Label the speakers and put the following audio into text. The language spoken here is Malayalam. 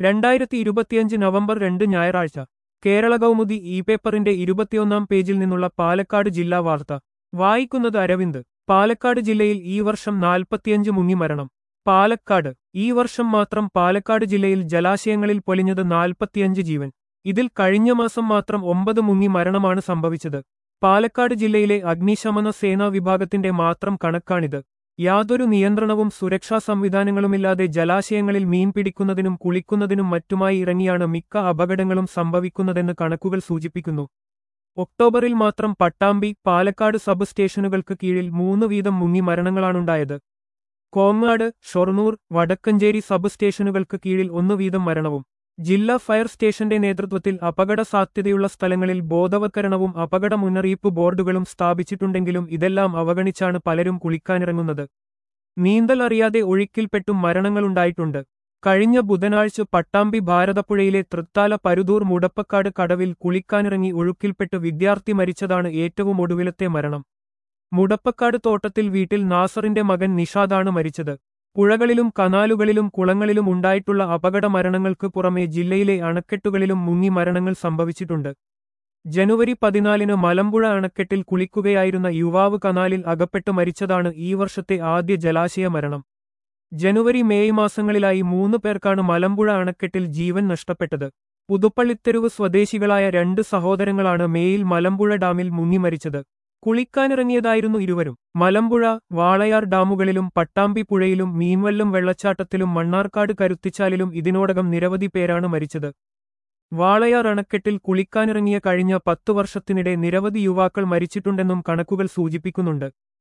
Speaker 1: രണ്ടായിരത്തി ഇരുപത്തിയഞ്ച് നവംബർ രണ്ട് ഞായറാഴ്ച കേരള കൗമുദി ഇ പേപ്പറിന്റെ ഇരുപത്തിയൊന്നാം പേജിൽ നിന്നുള്ള പാലക്കാട് ജില്ലാ വാർത്ത വായിക്കുന്നത് അരവിന്ദ് പാലക്കാട് ജില്ലയിൽ ഈ വർഷം നാൽപ്പത്തിയഞ്ച് മുങ്ങി മരണം പാലക്കാട് ഈ വർഷം മാത്രം പാലക്കാട് ജില്ലയിൽ ജലാശയങ്ങളിൽ പൊലിഞ്ഞത് നാൽപ്പത്തിയഞ്ച് ജീവൻ ഇതിൽ കഴിഞ്ഞ മാസം മാത്രം ഒമ്പത് മുങ്ങി മരണമാണ് സംഭവിച്ചത് പാലക്കാട് ജില്ലയിലെ അഗ്നിശമന സേനാ വിഭാഗത്തിന്റെ മാത്രം കണക്കാണിത് യാതൊരു നിയന്ത്രണവും സുരക്ഷാ സംവിധാനങ്ങളുമില്ലാതെ ജലാശയങ്ങളിൽ മീൻ പിടിക്കുന്നതിനും കുളിക്കുന്നതിനും മറ്റുമായി ഇറങ്ങിയാണ് മിക്ക അപകടങ്ങളും സംഭവിക്കുന്നതെന്ന് കണക്കുകൾ സൂചിപ്പിക്കുന്നു ഒക്ടോബറിൽ മാത്രം പട്ടാമ്പി പാലക്കാട് സബ് സ്റ്റേഷനുകൾക്ക് കീഴിൽ മൂന്ന് വീതം മുങ്ങി മരണങ്ങളാണുണ്ടായത് കോങ്ങാട് ഷൊർണൂർ വടക്കഞ്ചേരി സബ് സ്റ്റേഷനുകൾക്ക് കീഴിൽ ഒന്നു വീതം മരണവും ജില്ലാ ഫയർ സ്റ്റേഷന്റെ നേതൃത്വത്തിൽ അപകട സാധ്യതയുള്ള സ്ഥലങ്ങളിൽ ബോധവൽക്കരണവും അപകട മുന്നറിയിപ്പ് ബോർഡുകളും സ്ഥാപിച്ചിട്ടുണ്ടെങ്കിലും ഇതെല്ലാം അവഗണിച്ചാണ് പലരും കുളിക്കാനിറങ്ങുന്നത് നീന്തൽ അറിയാതെ ഒഴുക്കിൽപ്പെട്ടും മരണങ്ങളുണ്ടായിട്ടുണ്ട് കഴിഞ്ഞ ബുധനാഴ്ച പട്ടാമ്പി ഭാരതപ്പുഴയിലെ തൃത്താല പരുതൂർ മുടപ്പക്കാട് കടവിൽ കുളിക്കാനിറങ്ങി ഒഴുക്കിൽപ്പെട്ട് വിദ്യാർത്ഥി മരിച്ചതാണ് ഏറ്റവും ഒടുവിലത്തെ മരണം മുടപ്പക്കാട് തോട്ടത്തിൽ വീട്ടിൽ നാസറിന്റെ മകൻ നിഷാദാണ് മരിച്ചത് പുഴകളിലും കനാലുകളിലും കുളങ്ങളിലും ഉണ്ടായിട്ടുള്ള അപകട മരണങ്ങൾക്ക് പുറമെ ജില്ലയിലെ അണക്കെട്ടുകളിലും മുങ്ങി മരണങ്ങൾ സംഭവിച്ചിട്ടുണ്ട് ജനുവരി പതിനാലിന് മലമ്പുഴ അണക്കെട്ടിൽ കുളിക്കുകയായിരുന്ന യുവാവ് കനാലിൽ അകപ്പെട്ട് മരിച്ചതാണ് ഈ വർഷത്തെ ആദ്യ ജലാശയ മരണം ജനുവരി മെയ് മാസങ്ങളിലായി മൂന്ന് പേർക്കാണ് മലമ്പുഴ അണക്കെട്ടിൽ ജീവൻ നഷ്ടപ്പെട്ടത് പുതുപ്പള്ളിത്തെരുവ് സ്വദേശികളായ രണ്ട് സഹോദരങ്ങളാണ് മേയിൽ മലമ്പുഴ ഡാമിൽ മുങ്ങി മരിച്ചത് കുളിക്കാനിറങ്ങിയതായിരുന്നു ഇരുവരും മലമ്പുഴ വാളയാർ ഡാമുകളിലും പട്ടാമ്പി പുഴയിലും മീൻവല്ലം വെള്ളച്ചാട്ടത്തിലും മണ്ണാർക്കാട് കരുത്തിച്ചാലിലും ഇതിനോടകം നിരവധി പേരാണ് മരിച്ചത് വാളയാർ അണക്കെട്ടിൽ കുളിക്കാനിറങ്ങിയ കഴിഞ്ഞ പത്തു വർഷത്തിനിടെ നിരവധി യുവാക്കൾ മരിച്ചിട്ടുണ്ടെന്നും കണക്കുകൾ സൂചിപ്പിക്കുന്നുണ്ട്